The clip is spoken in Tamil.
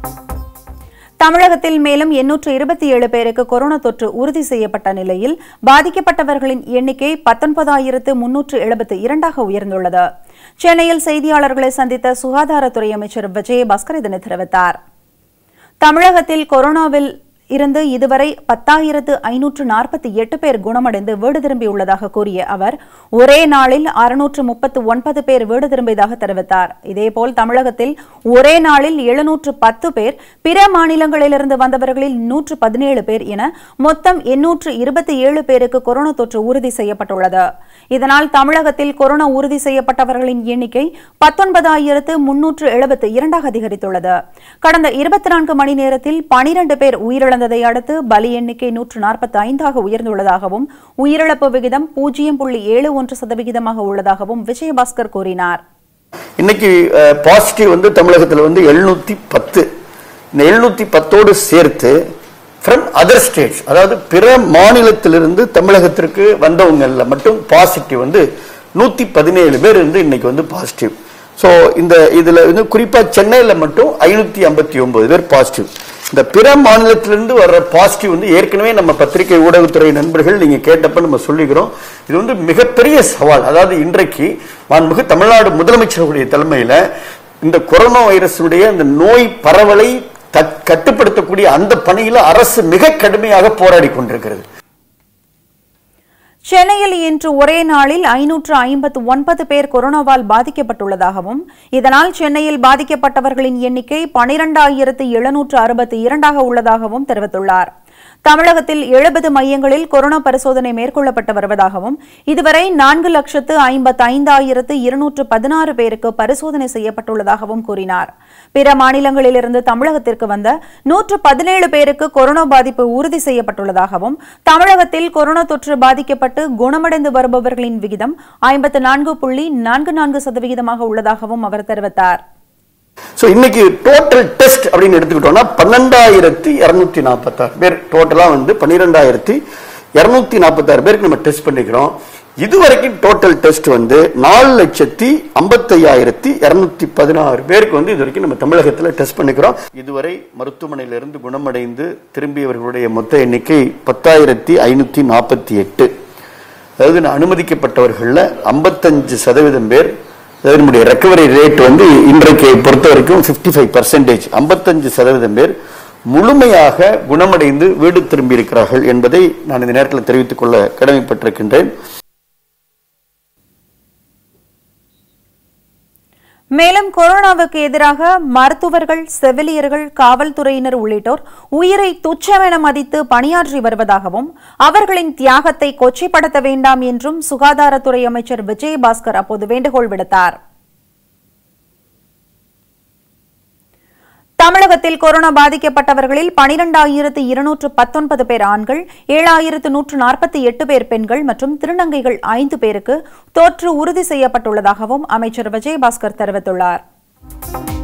தமிழகத்தில் மேலும் எண்ணூற்று இருபத்தி ஏழு பேருக்கு கொரோனா தொற்று உறுதி செய்யப்பட்ட நிலையில் பாதிக்கப்பட்டவர்களின் எண்ணிக்கை பத்தொன்பதாயிரத்து முன்னூற்று எழுபத்து இரண்டாக உயர்ந்துள்ளது சென்னையில் செய்தியாளர்களை சந்தித்த சுகாதாரத்துறை அமைச்சர் விஜயபாஸ்கர் இதனை தெரிவித்தார் தமிழகத்தில் கொரோனாவில் இருந்து இதுவரை பத்தாயிரத்து ஐநூற்று நாற்பத்தி எட்டு பேர் குணமடைந்து வீடு திரும்பியுள்ளதாக கூறிய அவர் ஒரே நாளில் அறுநூற்று முப்பத்து ஒன்பது பேர் வீடு திரும்பியதாக தெரிவித்தார் இதேபோல் தமிழகத்தில் ஒரே நாளில் எழுநூற்று பத்து பேர் பிற மாநிலங்களிலிருந்து வந்தவர்களில் நூற்று பதினேழு பேர் என மொத்தம் எண்ணூற்று இருபத்தி ஏழு பேருக்கு கொரோனா தொற்று உறுதி செய்யப்பட்டுள்ளது இதனால் தமிழகத்தில் கொரோனா உறுதி செய்யப்பட்டவர்களின் எண்ணிக்கை பத்தொன்பதாயிரத்து முன்னூற்று எழுபத்து இரண்டாக அதிகரித்துள்ளது கடந்த இருபத்தி நான்கு மணி நேரத்தில் பனிரண்டு பேர் உயிரிழந்ததை அடுத்து பலி எண்ணிக்கை நூற்று நாற்பத்தி ஐந்தாக உயர்ந்துள்ளதாகவும் உயிரிழப்பு விகிதம் பூஜ்ஜியம் புள்ளி ஏழு ஒன்று சதவிகிதமாக உள்ளதாகவும் விஜயபாஸ்கர் கூறினார் இன்னைக்கு பாசிட்டிவ் வந்து தமிழகத்தில் வந்து எழுநூத்தி பத்து இந்த எழுநூத்தி பத்தோடு சேர்த்து ஃப்ரம் அதர் ஸ்டேட்ஸ் அதாவது பிற மாநிலத்திலிருந்து தமிழகத்திற்கு வந்தவங்கல்ல மட்டும் பாசிட்டிவ் வந்து நூத்தி பதினேழு பேர் வந்து இன்னைக்கு வந்து பாசிட்டிவ் ஸோ இந்த இதுல வந்து குறிப்பா சென்னையில மட்டும் ஐநூத்தி ஐம்பத்தி ஒன்பது பேர் பாசிட்டிவ் இந்த பிற மாநிலத்திலிருந்து வர்ற பாசிட்டிவ் வந்து ஏற்கனவே நம்ம பத்திரிகை ஊடகத்துறை நண்பர்கள் நீங்க கேட்டப்ப நம்ம சொல்லிக்கிறோம் இது வந்து மிகப்பெரிய சவால் அதாவது இன்றைக்கு மாண்புமிகு தமிழ்நாடு முதலமைச்சருடைய தலைமையில இந்த கொரோனா வைரஸுடைய இந்த நோய் பரவலை தட்- கட்டுப்படுத்தக்கூடிய அந்த பணியில அரசு மிக கடுமையாக போராடி கொண்டிருக்கிறது சென்னையில் இன்று ஒரே நாளில் ஐநூற்று ஐம்பத்து ஒன்பது பேர் கொரோனாவால் பாதிக்கப்பட்டுள்ளதாகவும் இதனால் சென்னையில் பாதிக்கப்பட்டவர்களின் எண்ணிக்கை பனிரெண்டாயிரத்து எழுநூற்று அறுபத்தி இரண்டாக உள்ளதாகவும் தெரிவித்துள்ளார் தமிழகத்தில் எழுபது மையங்களில் கொரோனா பரிசோதனை மேற்கொள்ளப்பட்டு வருவதாகவும் இதுவரை நான்கு லட்சத்து ஐம்பத்து ஐந்தாயிரத்து இருநூற்று பதினாறு பேருக்கு பரிசோதனை செய்யப்பட்டுள்ளதாகவும் கூறினார் பிற மாநிலங்களிலிருந்து தமிழகத்திற்கு வந்த நூற்று பதினேழு பேருக்கு கொரோனா பாதிப்பு உறுதி செய்யப்பட்டுள்ளதாகவும் தமிழகத்தில் கொரோனா தொற்று பாதிக்கப்பட்டு குணமடைந்து வருபவர்களின் விகிதம் ஐம்பத்து நான்கு புள்ளி நான்கு நான்கு சதவிகிதமாக உள்ளதாகவும் அவர் தெரிவித்தார் சோ இன்னைக்கு டோட்டல் டெஸ்ட் அப்படின்னு எடுத்துக்கிட்டோம்னா பன்னெண்டாயிரத்தி இருநூத்தி நாற்பத்தாறு பேர் டோட்டலா வந்து பன்னிரெண்டாயிரத்தி இருநூத்தி நாற்பத்தாறு பேருக்கு நம்ம டெஸ்ட் பண்ணிக்கிறோம் இதுவரைக்கும் டோட்டல் டெஸ்ட் வந்து நாலு லட்சத்தி ஐம்பத்தையாயிரத்தி இருநூத்தி பதினாறு பேருக்கு வந்து இது வரைக்கும் நம்ம தமிழகத்துல டெஸ்ட் பண்ணிக்கிறோம் இதுவரை மருத்துவமனையிலிருந்து குணமடைந்து திரும்பியவர்களுடைய மொத்த எண்ணிக்கை பத்தாயிரத்தி ஐநூத்தி நாற்பத்தி எட்டு அதாவது நான் அனுமதிக்கப்பட்டவர்கள்ல ஐம்பத்தஞ்சு சதவீதம் பேர் அதாவது நம்முடைய ரெக்கவரி ரேட் வந்து இன்றைக்கு பொறுத்த வரைக்கும் 55% ஃபைவ் பர்சன்டேஜ் ஐம்பத்தஞ்சு சதவீதம் பேர் முழுமையாக குணமடைந்து வீடு திரும்பி இருக்கிறார்கள் என்பதை நான் இந்த நேரத்தில் தெரிவித்துக் கொள்ள கடமைப்பட்டிருக்கின்றேன் மேலும் கொரோனாவுக்கு எதிராக மருத்துவர்கள் செவிலியர்கள் காவல்துறையினர் உள்ளிட்டோர் உயிரை துச்சமென மதித்து பணியாற்றி வருவதாகவும் அவர்களின் தியாகத்தை கொச்சைப்படுத்த வேண்டாம் என்றும் சுகாதாரத்துறை அமைச்சர் விஜயபாஸ்கர் அப்போது வேண்டுகோள் விடுத்தார் தமிழகத்தில் கொரோனா பாதிக்கப்பட்டவர்களில் பனிரெண்டாயிரத்து இருநூற்று பத்தொன்பது பேர் ஆண்கள் ஏழாயிரத்து நூற்று நாற்பத்தி எட்டு பேர் பெண்கள் மற்றும் திருநங்கைகள் ஐந்து பேருக்கு தொற்று உறுதி செய்யப்பட்டுள்ளதாகவும் அமைச்சர் விஜயபாஸ்கர் தெரிவித்துள்ளார்